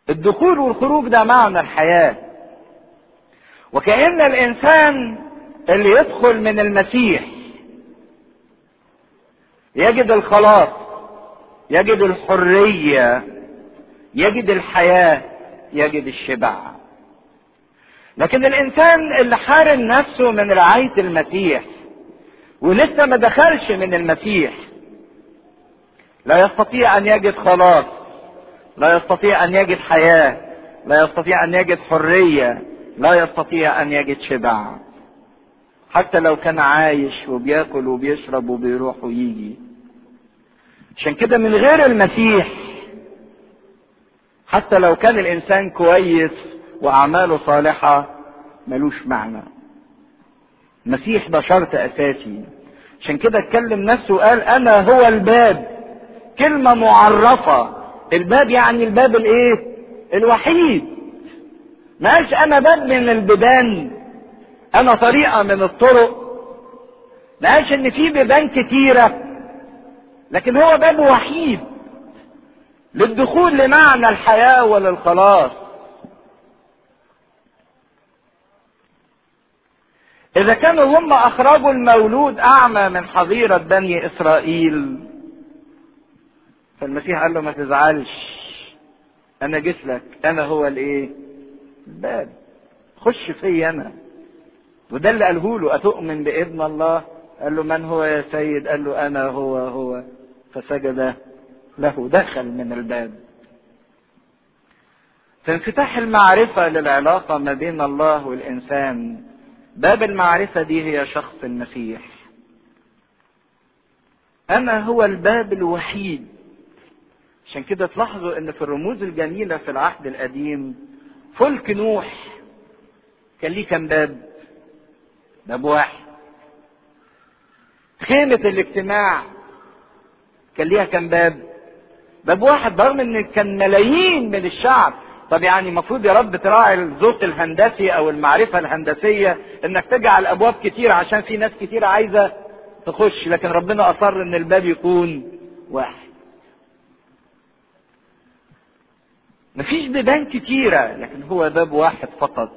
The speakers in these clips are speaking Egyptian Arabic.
الدخول والخروج ده معنى الحياة وكأن الإنسان اللي يدخل من المسيح يجد الخلاص يجد الحرية يجد الحياة يجد الشبع لكن الإنسان اللي حارم نفسه من رعاية المسيح ولسه ما دخلش من المسيح لا يستطيع أن يجد خلاص لا يستطيع ان يجد حياه لا يستطيع ان يجد حريه لا يستطيع ان يجد شبع حتى لو كان عايش وبياكل وبيشرب وبيروح ويجي عشان كده من غير المسيح حتى لو كان الانسان كويس واعماله صالحه ملوش معنى المسيح ده شرط اساسي عشان كده اتكلم نفسه وقال انا هو الباب كلمه معرفه الباب يعني الباب الايه الوحيد ما قالش انا باب من البيبان انا طريقه من الطرق ما قالش ان في بيبان كتيره لكن هو باب وحيد للدخول لمعنى الحياه وللخلاص اذا كانوا هم اخرجوا المولود اعمى من حظيره بني اسرائيل فالمسيح قال له ما تزعلش انا جيت لك انا هو الايه الباب خش في انا وده اللي قاله له اتؤمن بابن الله قال له من هو يا سيد قال له انا هو هو فسجد له دخل من الباب فانفتاح المعرفة للعلاقة ما بين الله والإنسان باب المعرفة دي هي شخص المسيح أنا هو الباب الوحيد عشان كده تلاحظوا ان في الرموز الجميلة في العهد القديم فلك نوح كان ليه كام باب باب واحد خيمة الاجتماع كان ليها كام باب باب واحد رغم ان كان ملايين من الشعب طب يعني المفروض يا رب تراعي الذوق الهندسي او المعرفة الهندسية انك تجعل ابواب كتير عشان في ناس كتير عايزة تخش لكن ربنا اصر ان الباب يكون واحد مفيش بيبان كتيرة لكن هو باب واحد فقط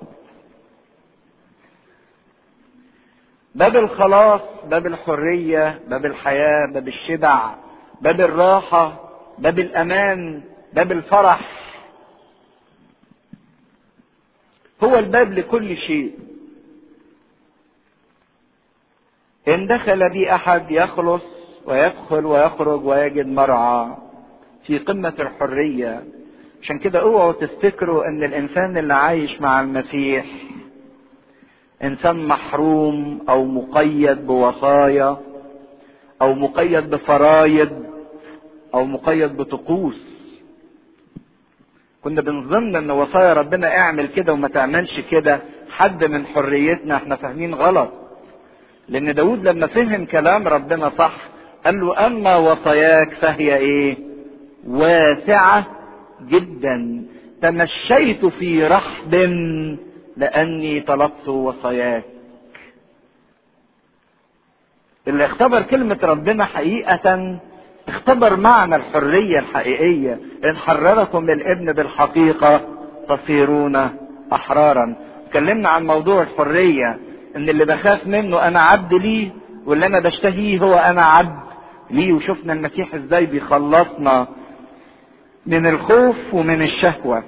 باب الخلاص باب الحرية باب الحياة باب الشبع باب الراحة باب الأمان باب الفرح هو الباب لكل شيء إن دخل بي أحد يخلص ويدخل ويخرج ويجد مرعى في قمة الحرية عشان كده اوعوا تفتكروا ان الانسان اللي عايش مع المسيح انسان محروم او مقيد بوصايا او مقيد بفرايد او مقيد بطقوس كنا بنظن ان وصايا ربنا اعمل كده وما تعملش كده حد من حريتنا احنا فاهمين غلط لان داود لما فهم كلام ربنا صح قال له اما وصاياك فهي ايه واسعه جدا تمشيت في رحب لاني طلبت وصاياك اللي اختبر كلمة ربنا حقيقة اختبر معنى الحرية الحقيقية ان حرركم الابن بالحقيقة تصيرون احرارا اتكلمنا عن موضوع الحرية ان اللي بخاف منه انا عبد ليه واللي انا بشتهيه هو انا عبد ليه وشفنا المسيح ازاي بيخلصنا من الخوف ومن الشهوة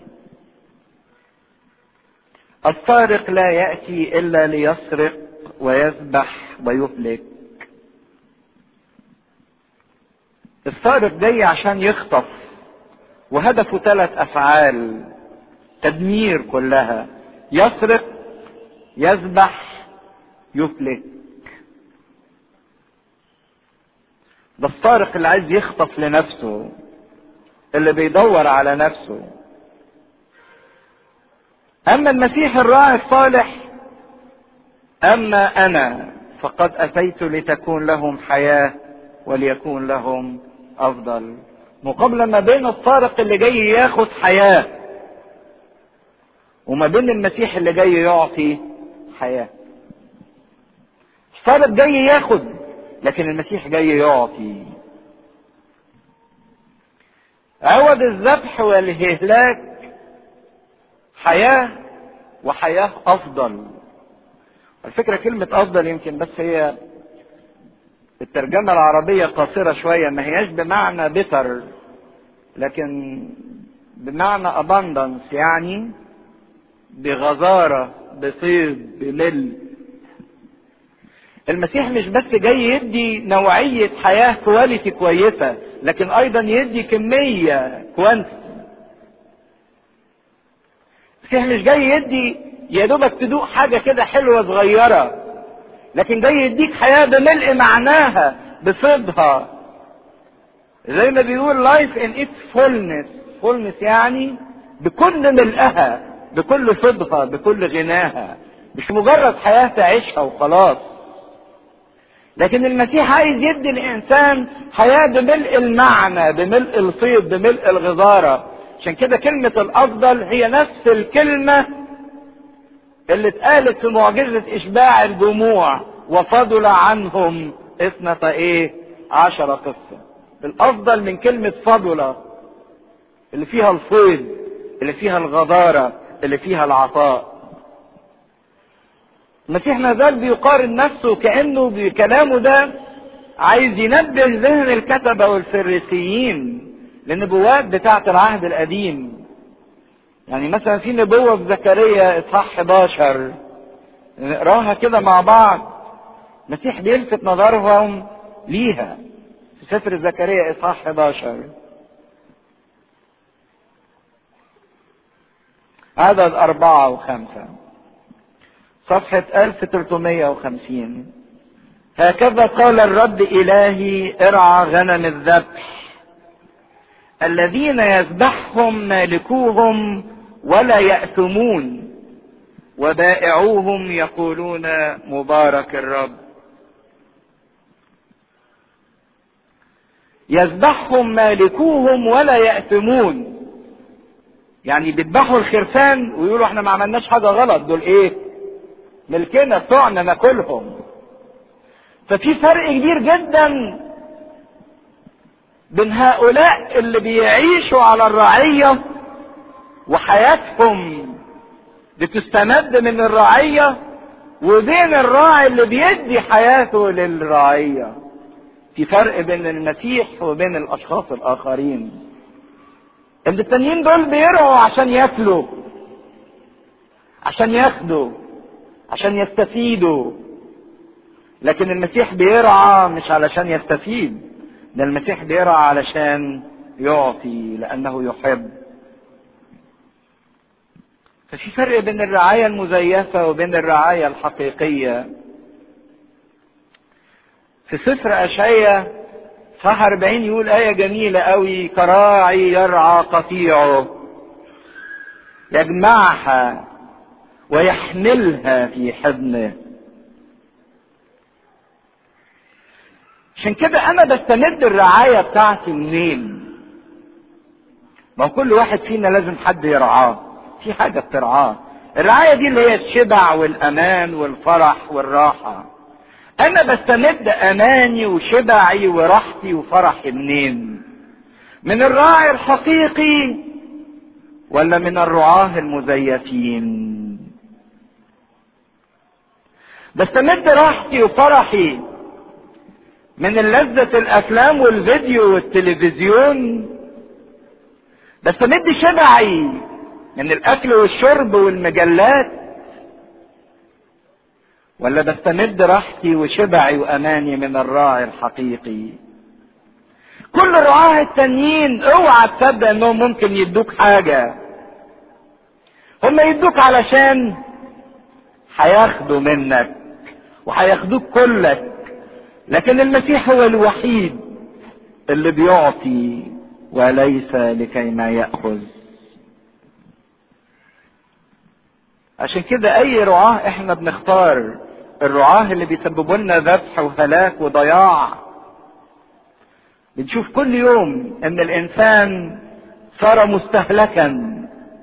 السارق لا يأتي إلا ليسرق ويذبح ويهلك السارق جاي عشان يخطف وهدفه ثلاث أفعال تدمير كلها يسرق يذبح يهلك ده السارق اللي عايز يخطف لنفسه اللي بيدور على نفسه اما المسيح الراعي الصالح اما انا فقد اتيت لتكون لهم حياه وليكون لهم افضل مقابلة ما بين السارق اللي جاي ياخد حياة وما بين المسيح اللي جاي يعطي حياة السارق جاي ياخد لكن المسيح جاي يعطي عوض الذبح والإهلاك حياة وحياة افضل الفكرة كلمة افضل يمكن بس هي الترجمة العربية قاصرة شوية ما هياش بمعنى بتر لكن بمعنى abundance يعني بغزارة بصيد بمل المسيح مش بس جاي يدي نوعية حياة كواليتي كويسة لكن ايضا يدي كمية كوانتي المسيح مش جاي يدي يا دوبك تدوق حاجة كده حلوة صغيرة لكن جاي يديك حياة بملء معناها بصدها زي ما بيقول life in its fullness fullness يعني بكل ملئها بكل صدها بكل غناها مش مجرد حياة تعيشها وخلاص لكن المسيح عايز يدي الانسان حياة بملء المعنى بملء الصيد بملء الغزارة عشان كده كلمة الافضل هي نفس الكلمة اللي اتقالت في معجزة اشباع الجموع وفضل عنهم اثنتا ايه عشر قصة الافضل من كلمة فضلة اللي فيها الصيد اللي فيها الغدارة اللي فيها العطاء المسيح ما زال بيقارن نفسه كانه بكلامه ده عايز ينبه ذهن الكتبة والفريسيين للنبوات بتاعة العهد القديم يعني مثلا في نبوة في زكريا اصحاح 11 نقراها كده مع بعض المسيح بيلفت نظرهم ليها في سفر زكريا اصحاح 11 عدد أربعة وخمسة صفحة 1350 هكذا قال الرب إلهي ارعى غنم الذبح الذين يذبحهم مالكوهم ولا يأثمون وبائعوهم يقولون مبارك الرب يذبحهم مالكوهم ولا يأثمون يعني بيذبحوا الخرفان ويقولوا احنا ما عملناش حاجه غلط دول ايه ملكنا بتوعنا ناكلهم ففي فرق كبير جدا بين هؤلاء اللي بيعيشوا على الرعيه وحياتهم بتستمد من الرعيه وبين الراعي اللي بيدي حياته للرعيه في فرق بين المسيح وبين الاشخاص الاخرين اللي التانيين دول بيرعوا عشان ياكلوا عشان ياخدوا عشان يستفيدوا لكن المسيح بيرعى مش علشان يستفيد ده المسيح بيرعى علشان يعطي لانه يحب ففي فرق بين الرعاية المزيفة وبين الرعاية الحقيقية في سفر أشعية صح 40 يقول آية جميلة قوي كراعي يرعى قطيعه يجمعها ويحملها في حضنه عشان كده انا بستمد الرعاية بتاعتي منين ما هو كل واحد فينا لازم حد يرعاه في حاجة بترعاه الرعاية دي اللي هي الشبع والامان والفرح والراحة انا بستمد اماني وشبعي وراحتي وفرحي منين من الراعي الحقيقي ولا من الرعاه المزيفين بستمد راحتي وفرحي من لذة الافلام والفيديو والتلفزيون بستمد شبعي من الاكل والشرب والمجلات ولا بستمد راحتي وشبعي واماني من الراعي الحقيقي كل الرعاة التانيين اوعى تصدق انهم ممكن يدوك حاجة هم يدوك علشان هياخدوا منك وهياخدوك كلك لكن المسيح هو الوحيد اللي بيعطي وليس لكي ما يأخذ عشان كده اي رعاة احنا بنختار الرعاة اللي بيسببوا لنا ذبح وهلاك وضياع بنشوف كل يوم ان الانسان صار مستهلكا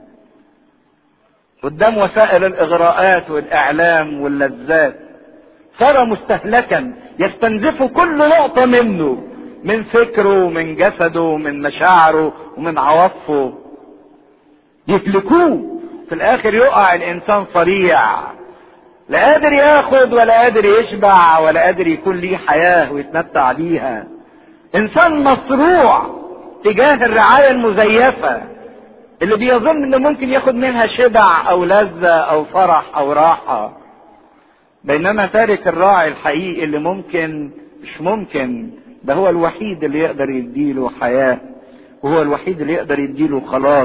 قدام وسائل الاغراءات والاعلام واللذات صار مستهلكا يستنزف كل نقطة منه من فكره ومن جسده ومن مشاعره ومن عواطفه يهلكوه في الاخر يقع الانسان صريع لا قادر ياخد ولا قادر يشبع ولا قادر يكون ليه حياه ويتمتع بيها انسان مصروع تجاه الرعايه المزيفه اللي بيظن انه ممكن ياخد منها شبع او لذه او فرح او راحه بينما تارك الراعي الحقيقي اللي ممكن مش ممكن ده هو الوحيد اللي يقدر يديله حياه وهو الوحيد اللي يقدر يديله خلاص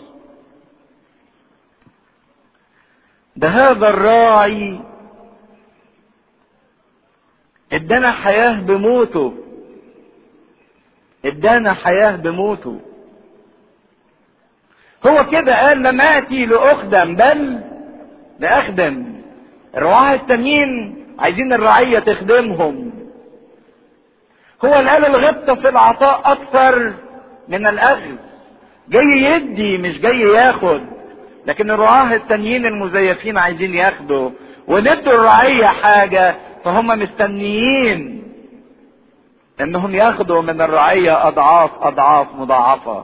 ده هذا الراعي ادانا حياه بموته ادانا حياه بموته هو كده قال لم اتي لاخدم بل لاخدم الرعاة التانيين عايزين الرعية تخدمهم هو اللي قال الغبطة في العطاء أكثر من الأخذ جاي يدي مش جاي ياخد لكن الرعاة التانيين المزيفين عايزين ياخدوا وندوا الرعية حاجة فهم مستنيين انهم ياخدوا من الرعية اضعاف اضعاف مضاعفة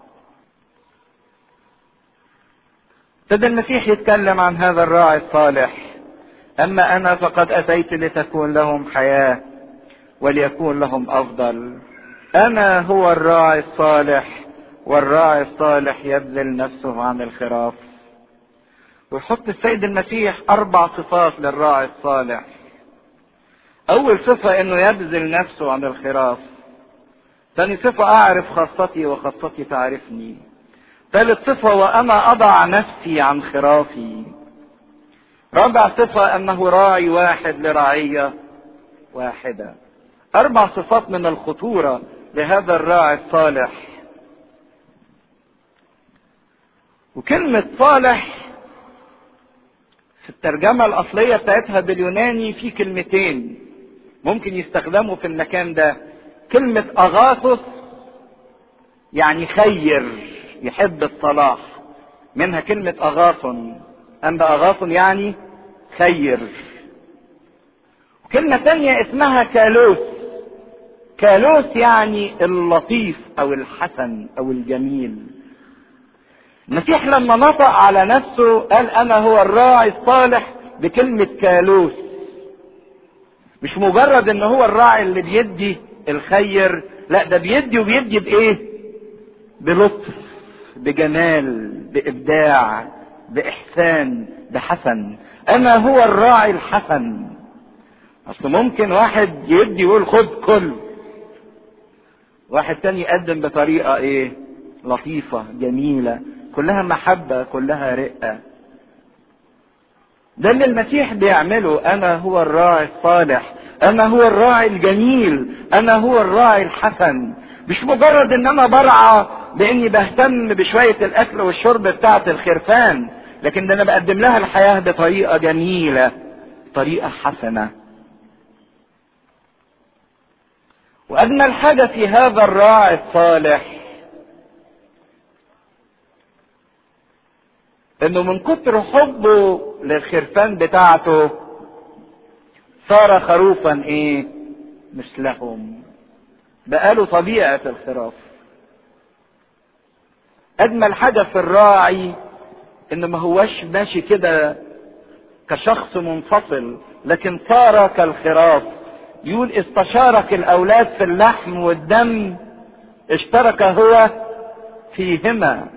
ابتدى المسيح يتكلم عن هذا الراعي الصالح اما انا فقد اتيت لتكون لهم حياه وليكون لهم افضل انا هو الراعي الصالح والراعي الصالح يبذل نفسه عن الخراف ويحط السيد المسيح اربع صفات للراعي الصالح اول صفه انه يبذل نفسه عن الخراف ثاني صفه اعرف خاصتي وخاصتي تعرفني ثالث صفه وانا اضع نفسي عن خرافي رابع صفة أنه راعي واحد لرعية واحدة. أربع صفات من الخطورة لهذا الراعي الصالح. وكلمة صالح في الترجمة الأصلية بتاعتها باليوناني في كلمتين ممكن يستخدموا في المكان ده. كلمة أغاثس يعني خير يحب الصلاح. منها كلمة أغاثن أما أغاثن يعني خير كلمة تانية اسمها كالوس كالوس يعني اللطيف أو الحسن أو الجميل المسيح لما نطق على نفسه قال أنا هو الراعي الصالح بكلمة كالوس مش مجرد ان هو الراعي اللي بيدي الخير لا ده بيدي وبيدي بايه بلطف بجمال بابداع باحسان بحسن انا هو الراعي الحسن اصل ممكن واحد يدي يقول خد كل واحد تاني يقدم بطريقه ايه لطيفه جميله كلها محبه كلها رقه ده اللي المسيح بيعمله انا هو الراعي الصالح انا هو الراعي الجميل انا هو الراعي الحسن مش مجرد ان انا برعى باني بهتم بشويه الاكل والشرب بتاعه الخرفان لكن ده انا بقدم لها الحياه بطريقه جميله طريقه حسنه واجمل حاجه في هذا الراعي الصالح انه من كتر حبه للخرفان بتاعته صار خروفا ايه مثلهم بقاله طبيعه الخراف اجمل حاجه في الراعي انه ما هوش ماشي كده كشخص منفصل لكن صار كالخراف يقول استشارك الاولاد في اللحم والدم اشترك هو فيهما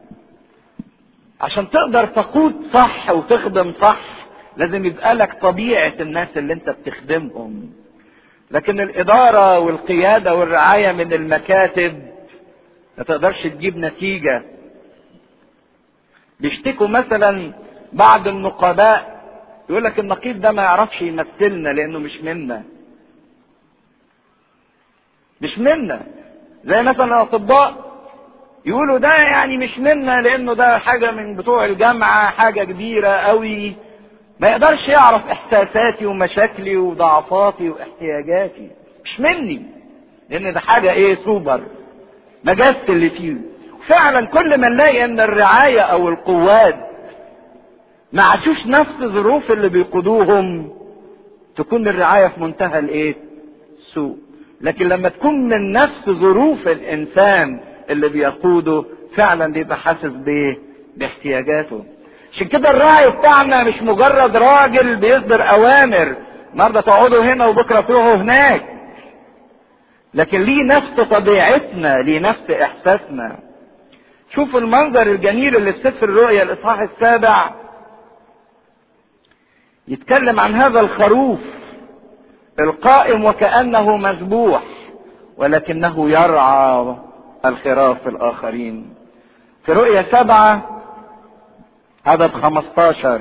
عشان تقدر تقود صح وتخدم صح لازم يبقى لك طبيعة الناس اللي انت بتخدمهم لكن الإدارة والقيادة والرعاية من المكاتب ما تقدرش تجيب نتيجة بيشتكوا مثلا بعض النقباء يقول لك النقيب ده ما يعرفش يمثلنا لانه مش منا مش منا زي مثلا الاطباء يقولوا ده يعني مش منا لانه ده حاجه من بتوع الجامعه حاجه كبيره قوي ما يقدرش يعرف احساساتي ومشاكلي وضعفاتي واحتياجاتي مش مني لان ده حاجه ايه سوبر مجازة اللي فيه فعلا كل ما نلاقي ان الرعايه او القوات ما عاشوش نفس ظروف اللي بيقودوهم تكون الرعايه في منتهى الايه سوء لكن لما تكون من نفس ظروف الانسان اللي بيقوده فعلا بيبقى حاسس بايه باحتياجاته عشان كده الراعي بتاعنا مش مجرد راجل بيصدر اوامر النهارده تقعدوا هنا وبكره تروحوا هناك لكن ليه نفس طبيعتنا ليه نفس احساسنا شوف المنظر الجميل اللي في سفر الرؤيا الاصحاح السابع يتكلم عن هذا الخروف القائم وكانه مذبوح ولكنه يرعى الخراف الاخرين في رؤيا سبعه عدد 15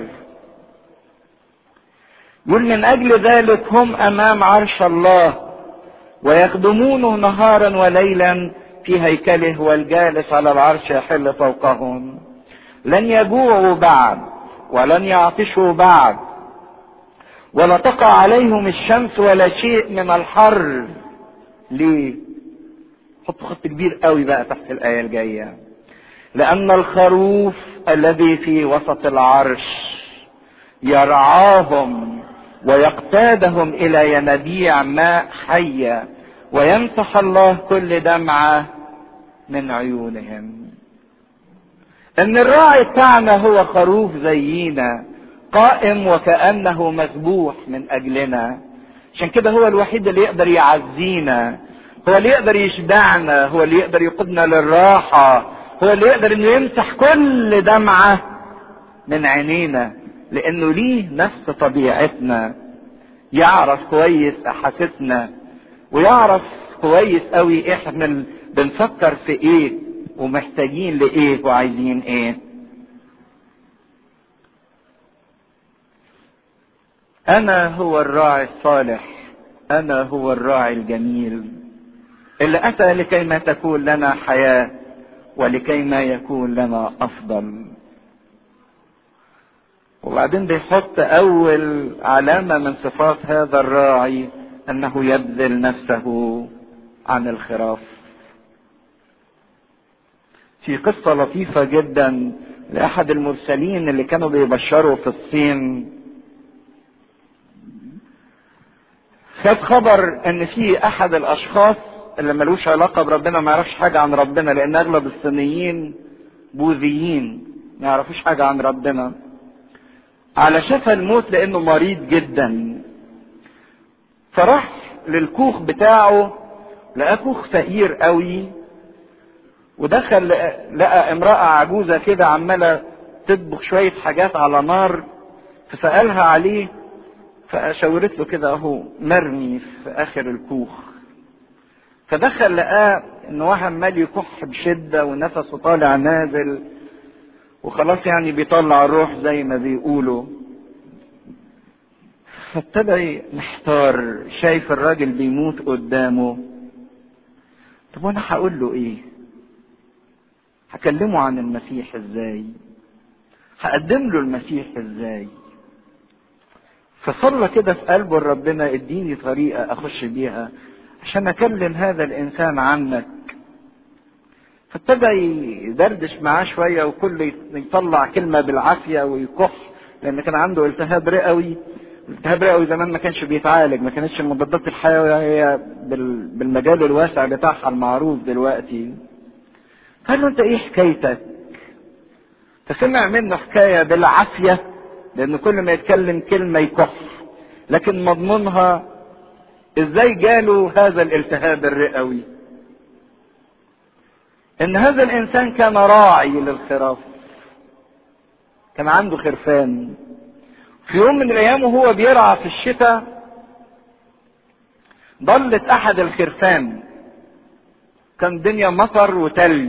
يقول من اجل ذلك هم امام عرش الله ويخدمونه نهارا وليلا في هيكله والجالس على العرش يحل فوقهم لن يجوعوا بعد ولن يعطشوا بعد ولا تقع عليهم الشمس ولا شيء من الحر ليه حطوا خط كبير قوي بقى تحت الايه الجايه لان الخروف الذي في وسط العرش يرعاهم ويقتادهم الى ينابيع ماء حيه ويمسح الله كل دمعه من عيونهم ان الراعي بتاعنا هو خروف زينا قائم وكانه مذبوح من اجلنا عشان كده هو الوحيد اللي يقدر يعزينا هو اللي يقدر يشبعنا هو اللي يقدر يقودنا للراحه هو اللي يقدر انه يمسح كل دمعه من عينينا لانه ليه نفس طبيعتنا يعرف كويس احاسيسنا ويعرف كويس قوي احنا بنفكر في ايه ومحتاجين لايه وعايزين ايه انا هو الراعي الصالح انا هو الراعي الجميل اللي اتى لكي ما تكون لنا حياه ولكي ما يكون لنا افضل وبعدين بيحط اول علامة من صفات هذا الراعي انه يبذل نفسه عن الخراف في قصة لطيفة جدا لأحد المرسلين اللي كانوا بيبشروا في الصين خد خبر ان في احد الاشخاص اللي ملوش علاقة بربنا ما يعرفش حاجة عن ربنا لان اغلب الصينيين بوذيين ما يعرفوش حاجة عن ربنا على شفا الموت لانه مريض جدا فراح للكوخ بتاعه لقى كوخ فقير قوي ودخل لقى امرأة عجوزة كده عمالة تطبخ شوية حاجات على نار فسألها عليه فشاورت له كده اهو مرمي في اخر الكوخ فدخل لقاه ان واحد عمال يكح بشده ونفسه طالع نازل وخلاص يعني بيطلع الروح زي ما بيقولوا فابتدى محتار شايف الراجل بيموت قدامه طب وانا هقول له ايه هكلمه عن المسيح ازاي هقدم له المسيح ازاي فصلى كده في قلبه ربنا اديني طريقة اخش بيها عشان اكلم هذا الانسان عنك فابتدى يدردش معاه شوية وكل يطلع كلمة بالعافية ويكح لان كان عنده التهاب رئوي الالتهاب الرئوي زمان ما كانش بيتعالج ما كانتش المضادات الحيوية بالمجال الواسع بتاعها المعروف دلوقتي قال له انت ايه حكايتك فسمع منه حكاية بالعافية لان كل ما يتكلم كلمة يكح لكن مضمونها ازاي جاله هذا الالتهاب الرئوي ان هذا الانسان كان راعي للخراف كان عنده خرفان في يوم من الايام وهو بيرعى في الشتاء ضلت احد الخرفان كان دنيا مطر وتلج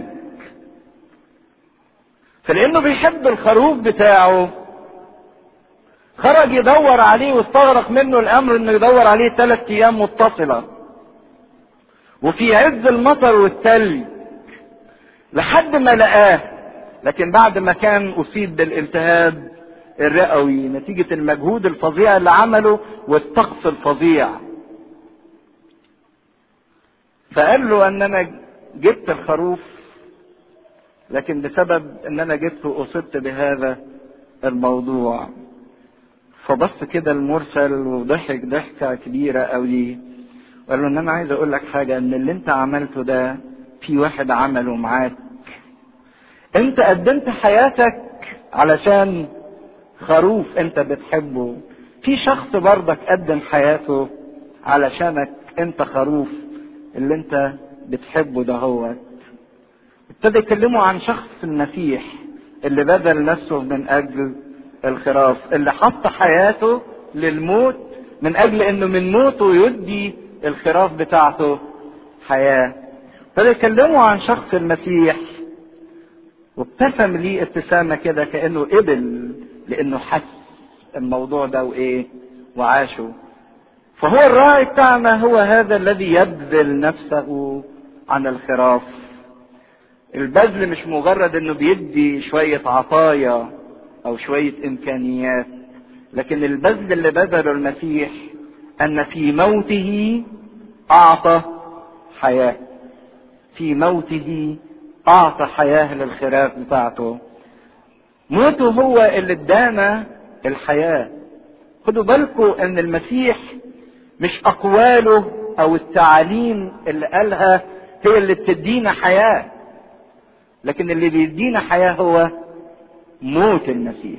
فلانه بيحب الخروف بتاعه خرج يدور عليه واستغرق منه الامر انه يدور عليه ثلاث ايام متصله وفي عز المطر والتلج لحد ما لقاه لكن بعد ما كان اصيب بالالتهاب الرئوي نتيجة المجهود الفظيع اللي عمله والطقس الفظيع فقال له ان انا جبت الخروف لكن بسبب ان انا جبته اصبت بهذا الموضوع فبص كده المرسل وضحك ضحكة كبيرة قوي وقال له ان انا عايز اقول لك حاجة ان اللي انت عملته ده في واحد عمله معاك انت قدمت حياتك علشان خروف انت بتحبه في شخص برضك قدم حياته علشانك انت خروف اللي انت بتحبه ده هو ابتدى يكلموا عن شخص المسيح اللي بذل نفسه من اجل الخراف اللي حط حياته للموت من اجل انه من موته يدي الخراف بتاعته حياه ابتدى يكلموا عن شخص المسيح وابتسم ليه ابتسامه كده كانه قبل لانه حس الموضوع ده وايه وعاشه فهو الراعي بتاعنا هو هذا الذي يبذل نفسه عن الخراف البذل مش مجرد انه بيدي شوية عطايا او شوية امكانيات لكن البذل اللي بذله المسيح ان في موته اعطى حياة في موته اعطى حياة للخراف بتاعته موته هو اللي ادانا الحياة خدوا بالكم ان المسيح مش اقواله او التعاليم اللي قالها هي اللي بتدينا حياه لكن اللي بيدينا حياه هو موت المسيح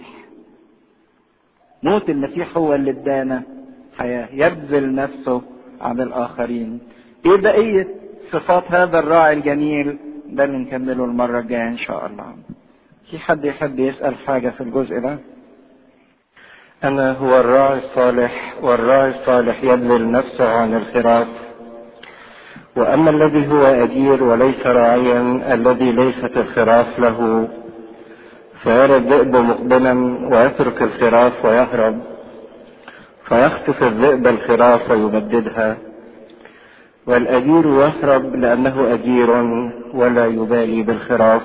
موت المسيح هو اللي ادانا حياه يبذل نفسه عن الاخرين ايه بقيه صفات هذا الراعي الجميل ده اللي نكمله المره الجايه ان شاء الله في حد يحب يسال حاجه في الجزء ده أنا هو الراعي الصالح والراعي الصالح يبذل نفسه عن الخراف وأما الذي هو أجير وليس راعيا الذي ليست الخراف له فيرى الذئب مقبلا ويترك الخراف ويهرب فيخطف الذئب الخراف ويبددها والأجير يهرب لأنه أجير ولا يبالي بالخراف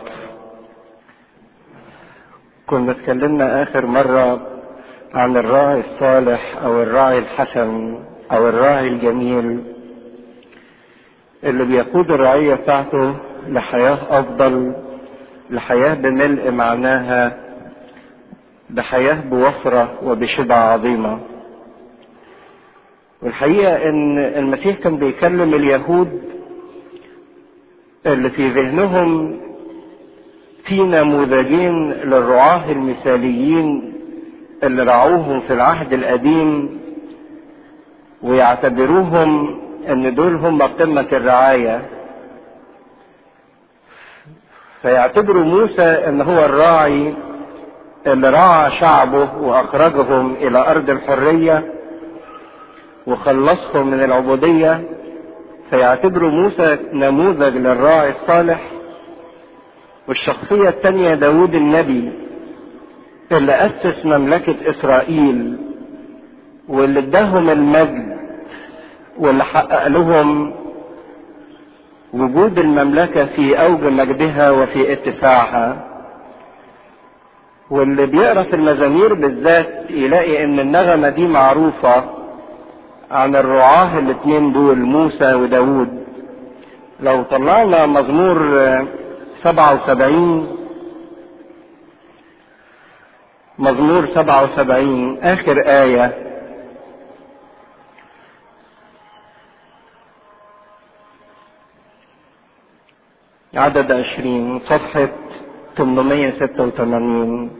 كنا اتكلمنا آخر مرة عن الراعي الصالح او الراعي الحسن او الراعي الجميل اللي بيقود الرعية بتاعته لحياة افضل لحياة بملء معناها بحياة بوفرة وبشبع عظيمة والحقيقة ان المسيح كان بيكلم اليهود اللي في ذهنهم في نموذجين للرعاة المثاليين اللي رعوهم في العهد القديم ويعتبروهم ان دول هم قمة الرعاية فيعتبروا موسى ان هو الراعي اللي رعى شعبه واخرجهم الى ارض الحرية وخلصهم من العبودية فيعتبروا موسى نموذج للراعي الصالح والشخصية الثانية داود النبي اللي أسس مملكة إسرائيل واللي اداهم المجد واللي حقق لهم وجود المملكة في أوج مجدها وفي اتساعها واللي بيقرا في المزامير بالذات يلاقي ان النغمة دي معروفة عن الرعاة الاتنين دول موسى وداود لو طلعنا مزمور سبعة وسبعين مزمور سبعة وسبعين آخر آية عدد عشرين صفحة 886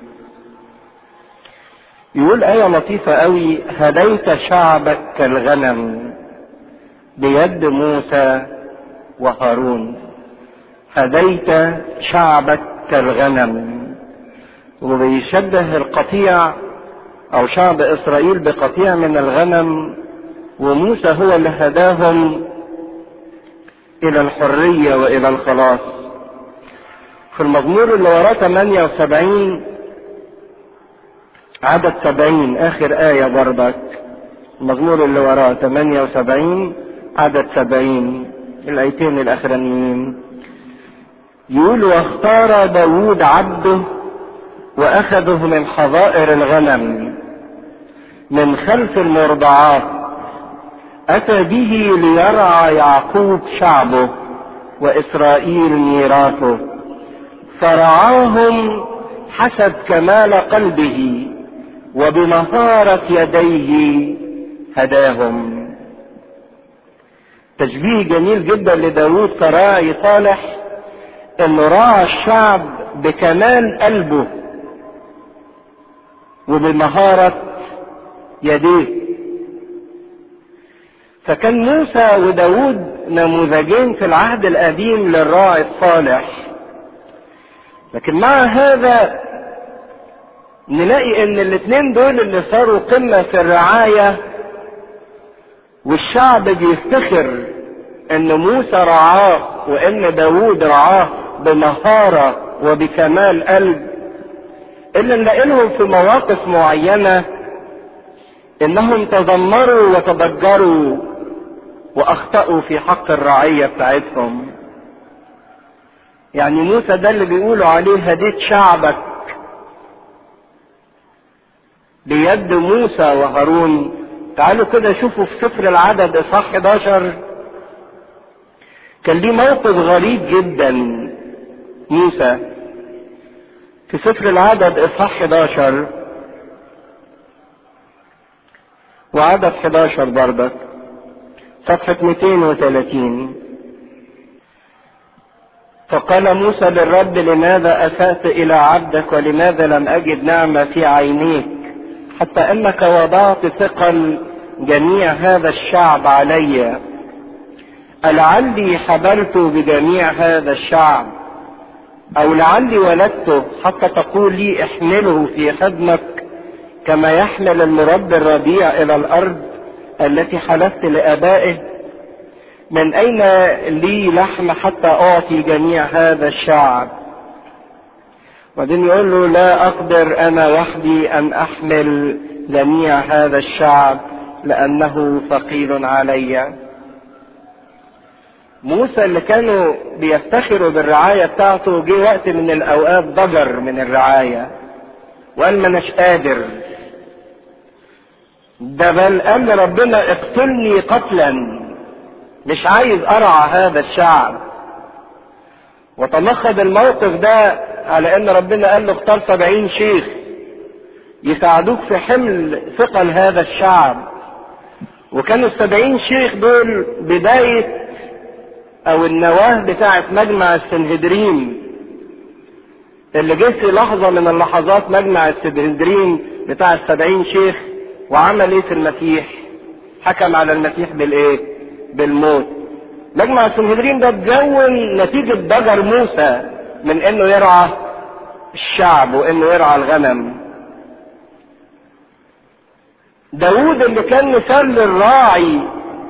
يقول آية لطيفة قوي هديت شعبك كالغنم بيد موسى وهارون هديت شعبك كالغنم وبيشبه القطيع او شعب اسرائيل بقطيع من الغنم وموسى هو اللي هداهم الى الحرية والى الخلاص في المزمور اللي وراه 78 عدد 70 اخر آية برضك المزمور اللي وراه 78 عدد 70 الايتين الاخرانيين يقول واختار داوود عبده واخذه من حظائر الغنم من خلف المرضعات اتى به ليرعى يعقوب شعبه واسرائيل ميراثه فرعاهم حسب كمال قلبه وبمهارة يديه هداهم تشبيه جميل جدا لداود كراعي صالح انه راعى الشعب بكمال قلبه وبمهارة يديه فكان موسى وداود نموذجين في العهد القديم للراعي الصالح لكن مع هذا نلاقي ان الاثنين دول اللي صاروا قمة في الرعاية والشعب بيفتخر ان موسى رعاه وان داود رعاه بمهارة وبكمال قلب الا نلاقي لهم في مواقف معينة انهم تذمروا وتضجروا واخطأوا في حق الرعية بتاعتهم يعني موسى ده اللي بيقولوا عليه هديت شعبك بيد موسى وهارون تعالوا كده شوفوا في سفر العدد اصحاح 11 كان ليه موقف غريب جدا موسى في سفر العدد اصحاح 11 وعدد 11 برضك صفحة 230 فقال موسى للرب لماذا أسأت إلى عبدك ولماذا لم أجد نعمة في عينيك حتى أنك وضعت ثقل جميع هذا الشعب علي ألعلي حبلت بجميع هذا الشعب أو لعلي ولدته حتى تقول لي احمله في خدمك كما يحمل المربي الرضيع إلى الأرض التي حلفت لآبائه من أين لي لحم حتى أعطي جميع هذا الشعب وبعدين يقول له لا أقدر أنا وحدي أن أحمل جميع هذا الشعب لأنه ثقيل علي موسى اللي كانوا بيفتخروا بالرعاية بتاعته جه وقت من الأوقات ضجر من الرعاية وقال ما اناش قادر ده بل قال ربنا اقتلني قتلا مش عايز ارعى هذا الشعب وتمخض الموقف ده على ان ربنا قال له اختار سبعين شيخ يساعدوك في حمل ثقل هذا الشعب وكانوا السبعين شيخ دول بداية او النواة بتاعة مجمع السنهدرين اللي جه في لحظة من اللحظات مجمع السنهدرين بتاع السبعين شيخ وعمل ايه في المسيح حكم على المسيح بالايه بالموت مجمع السنهدرين ده اتكون نتيجة ضجر موسى من انه يرعى الشعب وانه يرعى الغنم داود اللي كان مثال للراعي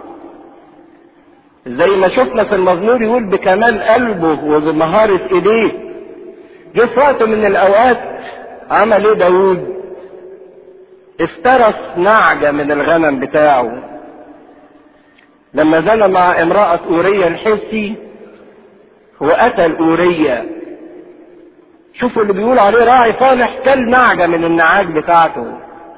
زي ما شفنا في المزمور يقول بكمال قلبه وبمهارة ايديه جه في وقت من الاوقات عمل ايه داود افترس نعجة من الغنم بتاعه لما زنى مع امرأة أورية الحسي وقتل أورية شوفوا اللي بيقول عليه راعي صالح كل نعجة من النعاج بتاعته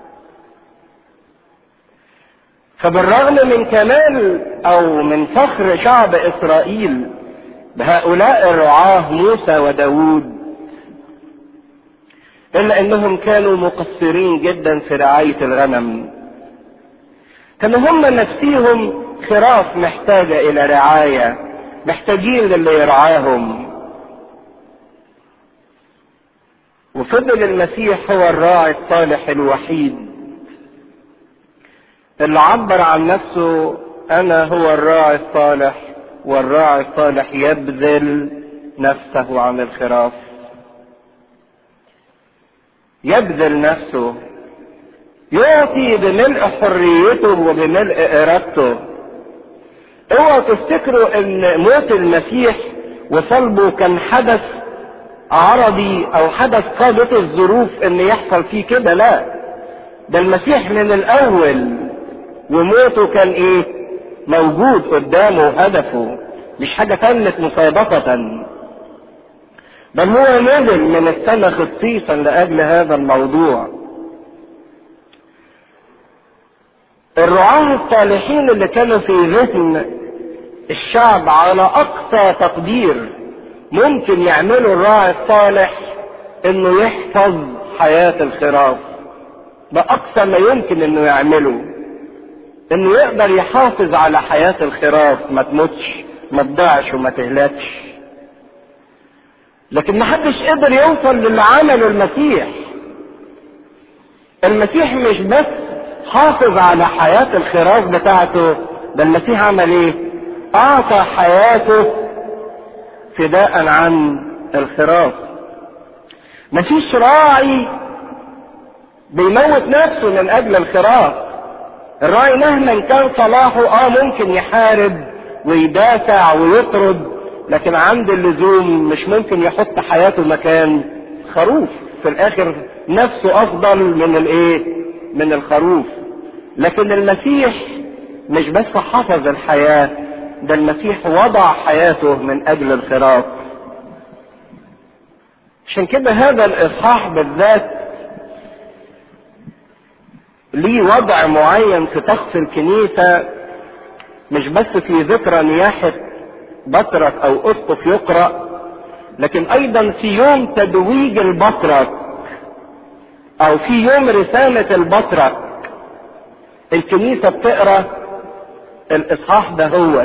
فبالرغم من كمال او من فخر شعب اسرائيل بهؤلاء الرعاة موسى وداود الا انهم كانوا مقصرين جدا في رعاية الغنم كانوا هم نفسيهم خراف محتاجة الى رعاية محتاجين للي يرعاهم وفضل المسيح هو الراعي الصالح الوحيد اللي عبر عن نفسه انا هو الراعي الصالح والراعي الصالح يبذل نفسه عن الخراف يبذل نفسه يعطي بملء حريته وبملء ارادته اوعوا تفتكروا ان موت المسيح وصلبه كان حدث عرضي او حدث قادته الظروف ان يحصل فيه كده لا ده المسيح من الاول وموته كان ايه موجود قدامه هدفه مش حاجة تمت مسابقة بل هو نزل من السماء خصيصا لأجل هذا الموضوع الرعاة الصالحين اللي كانوا في ذهن الشعب على أقصى تقدير ممكن يعملوا الراعي الصالح انه يحفظ حياة الخراف ده أقصى ما يمكن انه يعمله انه يقدر يحافظ على حياة الخراف ما تموتش ما تضيعش وما تهلكش لكن ما حدش قدر يوصل للي عمله المسيح المسيح مش بس حافظ على حياة الخراف بتاعته ده المسيح عمل ايه اعطى حياته فداء عن الخراف مفيش راعي بيموت نفسه من اجل الخراف الراعي مهما كان صلاحه اه ممكن يحارب ويدافع ويطرد لكن عند اللزوم مش ممكن يحط حياته مكان خروف في الاخر نفسه افضل من الايه من الخروف لكن المسيح مش بس حفظ الحياة ده المسيح وضع حياته من اجل الخراف عشان كده هذا الاصحاح بالذات ليه وضع معين في طقس الكنيسة مش بس في ذكرى نياحة بطرك او اسقف يقرأ لكن ايضا في يوم تدويج البطرك او في يوم رسالة البطرك الكنيسة بتقرأ الاصحاح ده هو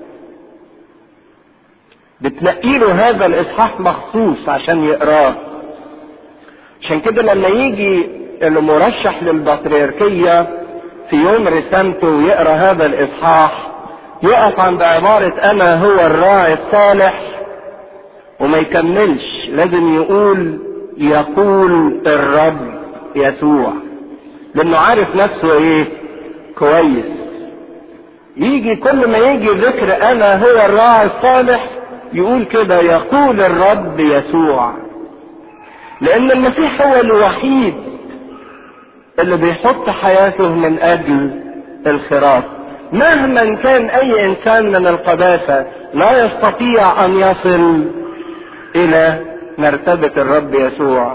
بتنقيله هذا الاصحاح مخصوص عشان يقراه عشان كده لما يجي المرشح للبطريركية في يوم رسامته ويقرا هذا الاصحاح يقف عند عبارة انا هو الراعي الصالح وما يكملش لازم يقول يقول الرب يسوع لانه عارف نفسه ايه كويس يجي كل ما يجي ذكر انا هو الراعي الصالح يقول كده يقول الرب يسوع لان المسيح هو الوحيد اللي بيحط حياته من اجل الخراف مهما كان اي انسان من القداسة لا يستطيع ان يصل الى مرتبة الرب يسوع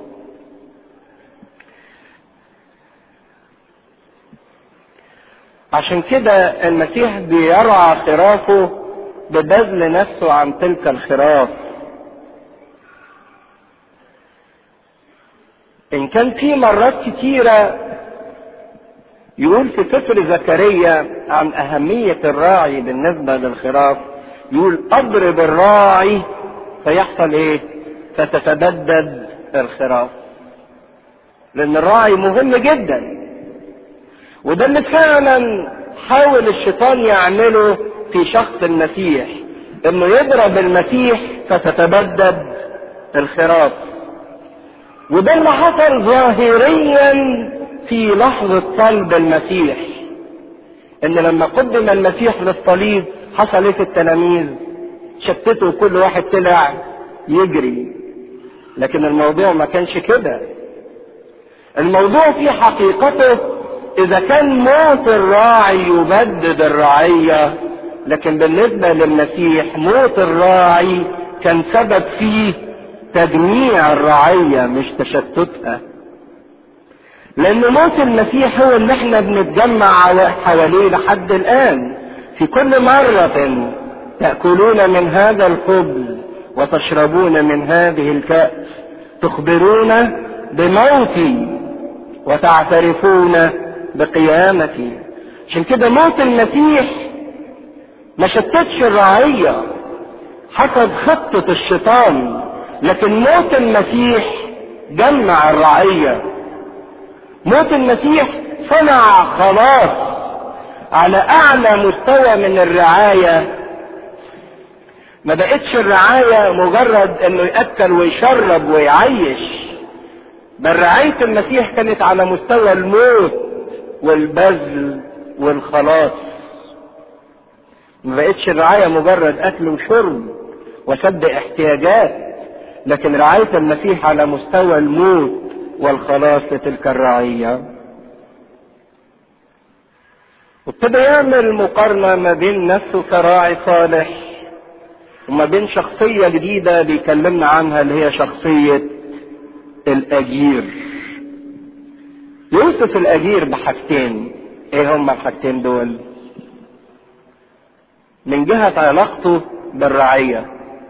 عشان كده المسيح بيرعى خرافه ببذل نفسه عن تلك الخراف ان كان في مرات كتيرة يقول في سفر زكريا عن اهمية الراعي بالنسبة للخراف يقول اضرب الراعي فيحصل ايه فتتبدد الخراف لان الراعي مهم جدا وده اللي فعلا حاول الشيطان يعمله في شخص المسيح انه يضرب المسيح فتتبدد الخراف وده اللي حصل ظاهريا في لحظة صلب المسيح ان لما قدم المسيح للصليب حصل ايه في التلاميذ شتتوا كل واحد طلع يجري لكن الموضوع ما كانش كده الموضوع في حقيقته اذا كان موت الراعي يبدد الرعية لكن بالنسبة للمسيح موت الراعي كان سبب فيه تجميع الرعية مش تشتتها لان موت المسيح هو اللي احنا بنتجمع حواليه لحد الان في كل مرة تأكلون من هذا الخبز وتشربون من هذه الكأس تخبرون بموتي وتعترفون بقيامتي عشان كده موت المسيح ما شتتش الرعية حسب خطة الشيطان لكن موت المسيح جمع الرعية موت المسيح صنع خلاص على اعلى مستوى من الرعاية ما بقتش الرعاية مجرد انه يأكل ويشرب ويعيش بل رعاية المسيح كانت على مستوى الموت والبذل والخلاص ما بقتش الرعاية مجرد اكل وشرب وسد احتياجات لكن رعاية المسيح على مستوى الموت والخلاص لتلك الرعية وابتدى يعمل مقارنة ما بين نفسه كراعي صالح وما بين شخصية جديدة بيكلمنا عنها اللي هي شخصية الأجير يوصف الأجير بحاجتين ايه هما الحاجتين دول من جهة علاقته بالرعية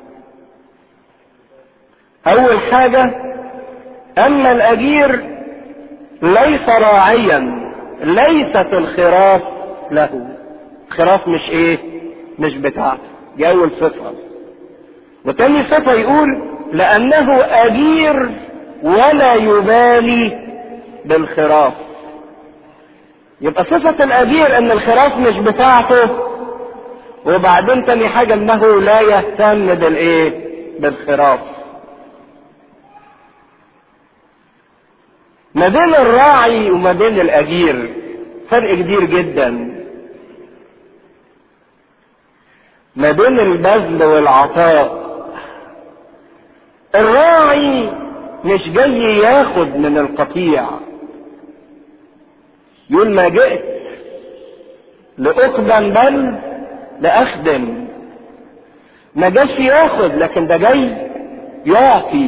أول حاجة أما الأجير ليس راعيا ليست الخراف له خراف مش ايه مش بتاعته دي أول صفة وتاني صفة يقول لأنه أجير ولا يبالي بالخراف يبقى صفة الأجير إن الخراف مش بتاعته وبعدين تاني حاجة إنه لا يهتم بالإيه؟ بالخراف. ما بين الراعي وما بين الأجير فرق كبير جدا. ما بين البذل والعطاء. الراعي مش جاي ياخد من القطيع. يقول ما جئت لأقدم بل لأخدم ما جاش ياخد لكن ده جاي يعطي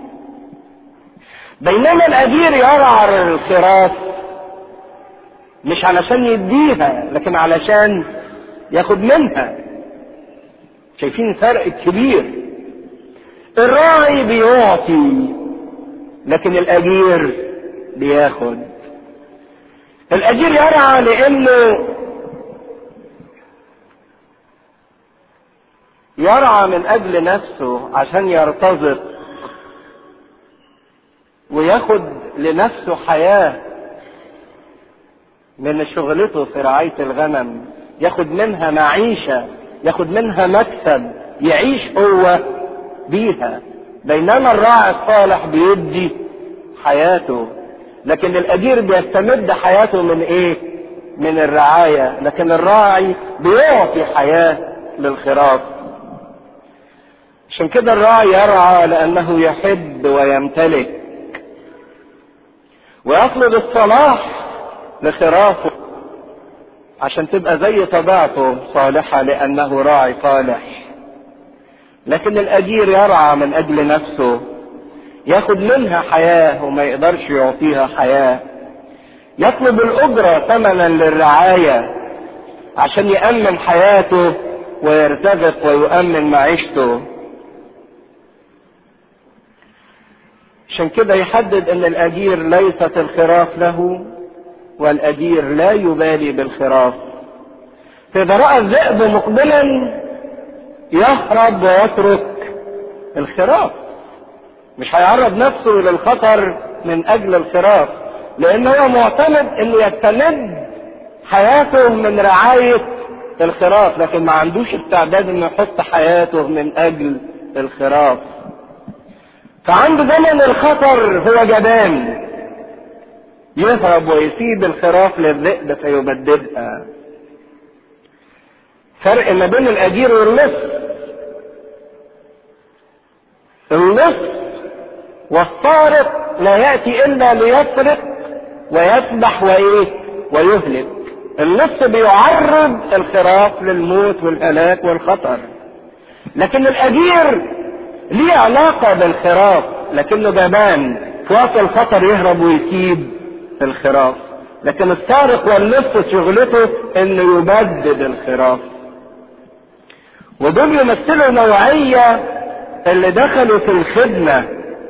بينما الأجير يرعى الخراف مش علشان يديها لكن علشان ياخد منها شايفين الفرق الكبير الراعي بيعطي لكن الأجير بياخد الأجير يرعى لأنه يرعى من اجل نفسه عشان يرتزق وياخد لنفسه حياه من شغلته في رعايه الغنم ياخد منها معيشه ياخد منها مكسب يعيش هو بيها بينما الراعي الصالح بيدي حياته لكن الاجير بيستمد حياته من ايه من الرعايه لكن الراعي بيعطي حياه للخراف عشان كده الراعي يرعى لأنه يحب ويمتلك ويطلب الصلاح لخرافه عشان تبقى زي طبيعته صالحة لأنه راعي صالح لكن الأجير يرعى من أجل نفسه ياخد منها حياة وما يقدرش يعطيها حياة يطلب الأجرة ثمنا للرعاية عشان يأمن حياته ويرتزق ويؤمن معيشته عشان كده يحدد ان الاجير ليست الخراف له والاجير لا يبالي بالخراف فاذا راى الذئب مقبلا يهرب ويترك الخراف مش هيعرض نفسه للخطر من اجل الخراف لان هو معتمد انه يستمد حياته من رعايه الخراف لكن ما عندوش استعداد انه يحط حياته من اجل الخراف فعند زمن الخطر هو جبان يهرب ويسيب الخراف للذئب فيبددها فرق ما بين الاجير واللص اللص والسارق لا ياتي الا ليسرق ويذبح وايه ويهلك اللص بيعرض الخراف للموت والهلاك والخطر لكن الاجير ليه علاقة بالخراف لكنه جبان في وقت الخطر يهرب ويسيب الخراف لكن السارق واللص شغلته انه يبدد الخراف ودول يمثلوا نوعية اللي دخلوا في الخدمة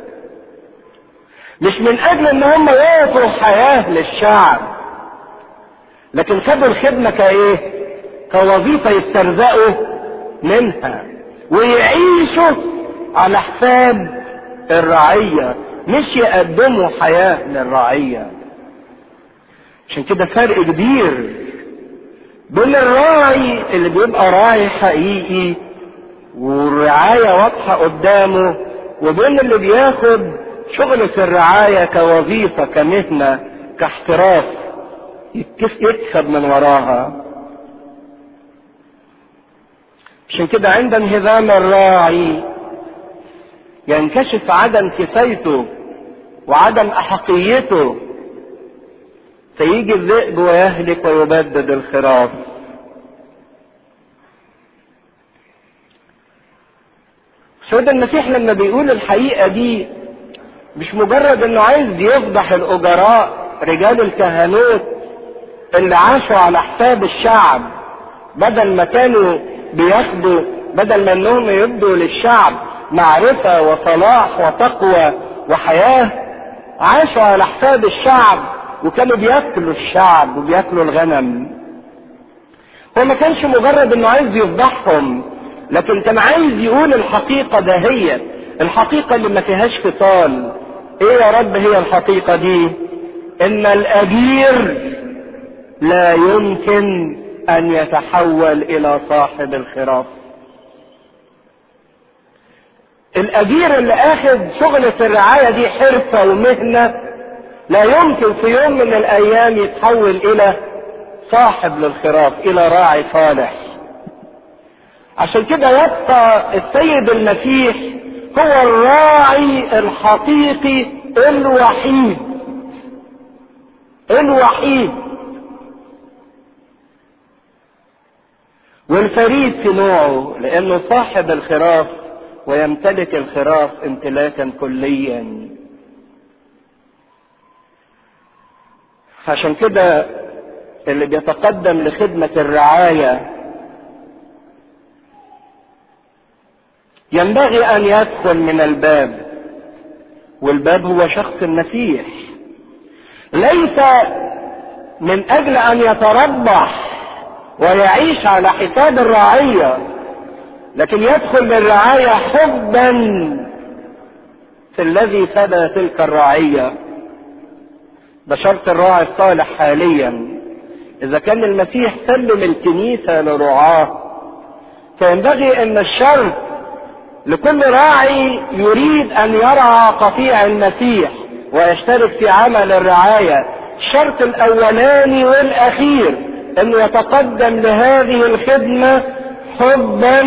مش من اجل ان هم يعطوا حياة للشعب لكن خدوا الخدمة كايه كوظيفة يسترزقوا منها ويعيشوا على حساب الرعية مش يقدموا حياة للرعية عشان كده فرق كبير بين الراعي اللي بيبقى راعي حقيقي والرعاية واضحة قدامه وبين اللي بياخد شغل في الرعاية كوظيفة كمهنة كاحتراف يكسب من وراها عشان كده عند انهزام الراعي ينكشف عدم كفايته وعدم احقيته فيجي الذئب ويهلك ويبدد الخراف سيد المسيح لما بيقول الحقيقة دي مش مجرد انه عايز يفضح الاجراء رجال الكهنوت اللي عاشوا على حساب الشعب بدل ما كانوا بياخدوا بدل ما انهم يبدوا للشعب معرفة وصلاح وتقوى وحياة عاشوا على حساب الشعب وكانوا بياكلوا الشعب وبياكلوا الغنم هو ما كانش مجرد انه عايز يفضحهم لكن كان عايز يقول الحقيقة دهية الحقيقة اللي ما فيهاش فصال ايه يا رب هي الحقيقة دي ان الاجير لا يمكن ان يتحول الى صاحب الخراف الاجير اللي اخذ شغلة الرعاية دي حرفة ومهنة لا يمكن في يوم من الايام يتحول الى صاحب للخراف الى راعي صالح عشان كده يبقى السيد المسيح هو الراعي الحقيقي الوحيد الوحيد والفريد في نوعه لانه صاحب الخراف ويمتلك الخراف امتلاكا كليا عشان كده اللي بيتقدم لخدمة الرعاية ينبغي ان يدخل من الباب والباب هو شخص المسيح ليس من اجل ان يتربح ويعيش على حساب الرعيه لكن يدخل للرعايه حبا في الذي فدى تلك الرعيه ده شرط الراعي الصالح حاليا اذا كان المسيح سلم الكنيسه لرعاه فينبغي ان الشرط لكل راعي يريد ان يرعى قطيع المسيح ويشترك في عمل الرعاية الشرط الاولاني والاخير انه يتقدم لهذه الخدمة حبا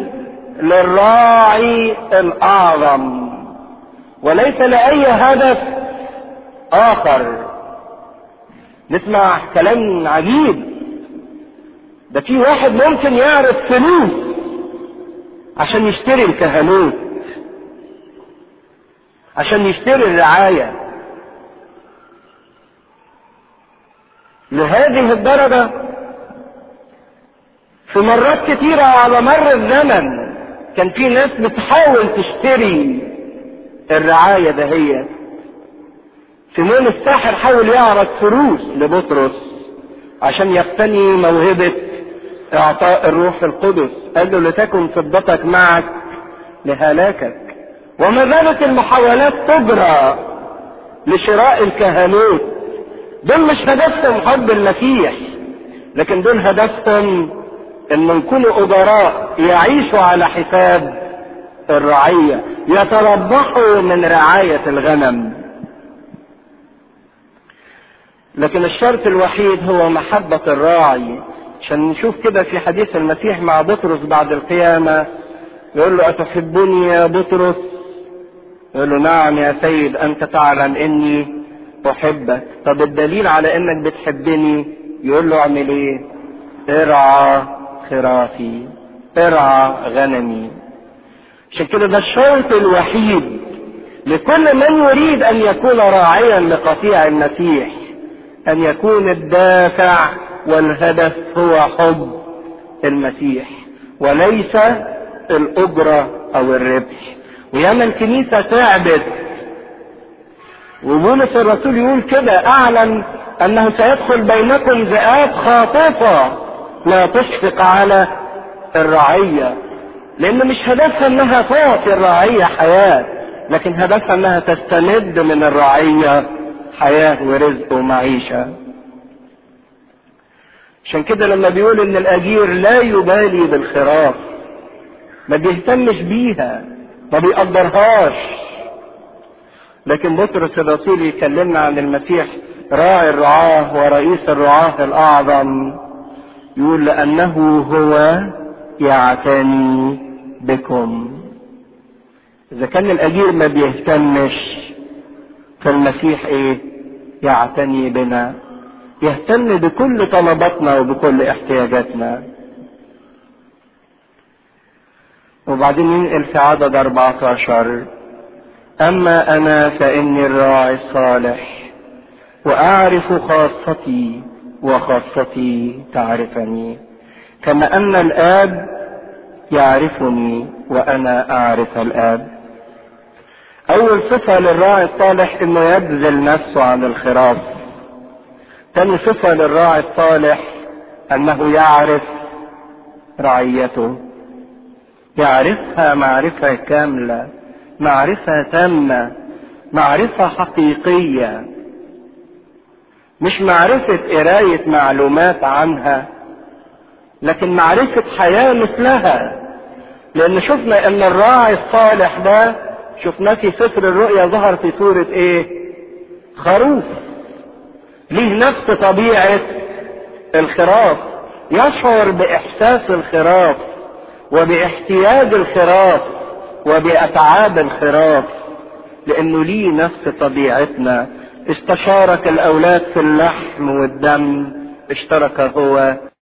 للراعي الاعظم وليس لاي هدف اخر نسمع كلام عجيب ده في واحد ممكن يعرف فلوس عشان يشتري الكهنوت عشان يشتري الرعاية لهذه الدرجة في مرات كتيرة على مر الزمن كان في ناس بتحاول تشتري الرعاية دهيت سيمون الساحر حاول يعرض فلوس لبطرس عشان يقتني موهبة اعطاء الروح القدس قال له لتكن فضتك معك لهلاكك وما زالت المحاولات تجرى لشراء الكهنوت دول مش هدفهم حب المسيح لكن دول هدفهم ان يكونوا اجراء يعيشوا على حساب الرعية يتربحوا من رعاية الغنم لكن الشرط الوحيد هو محبة الراعي عشان نشوف كده في حديث المسيح مع بطرس بعد القيامة يقول له أتحبني يا بطرس يقول له نعم يا سيد أنت تعلم إني أحبك طب الدليل على إنك بتحبني يقول له اعمل إيه ارعى خرافي ارعى غنمي عشان كده ده الشرط الوحيد لكل من يريد أن يكون راعيا لقطيع المسيح أن يكون الدافع والهدف هو حب المسيح وليس الأجرة أو الربح وياما الكنيسة تعبت وبولس الرسول يقول كده أعلن أنه سيدخل بينكم ذئاب خاطفة لا تشفق على الرعية لأن مش هدفها أنها تعطي الرعية حياة لكن هدفها أنها تستمد من الرعية حياة ورزق ومعيشة عشان كده لما بيقول ان الاجير لا يبالي بالخراف ما بيهتمش بيها ما بيقدرهاش لكن بطرس الرسول يكلمنا عن المسيح راعي الرعاة ورئيس الرعاة الأعظم يقول لأنه هو يعتني بكم إذا كان الأجير ما بيهتمش فالمسيح إيه؟ يعتني بنا يهتم بكل طلباتنا وبكل احتياجاتنا وبعدين ينقل في عدد 14 أما أنا فإني الراعي الصالح وأعرف خاصتي وخاصتي تعرفني كما أن الآب يعرفني وأنا أعرف الآب أول صفة للراعي الصالح إنه يبذل نفسه عن الخراف تاني صفة للراعي الصالح أنه يعرف رعيته يعرفها معرفة كاملة معرفة تامة معرفة حقيقية مش معرفة قراية معلومات عنها لكن معرفة حياة مثلها لأن شفنا إن الراعي الصالح ده شفناه في سفر الرؤيا ظهر في صورة إيه؟ خروف ليه نفس طبيعة الخراف يشعر بإحساس الخراف وباحتياج الخراف وبأتعاب الخراف لأنه ليه نفس طبيعتنا استشارك الأولاد في اللحم والدم اشترك هو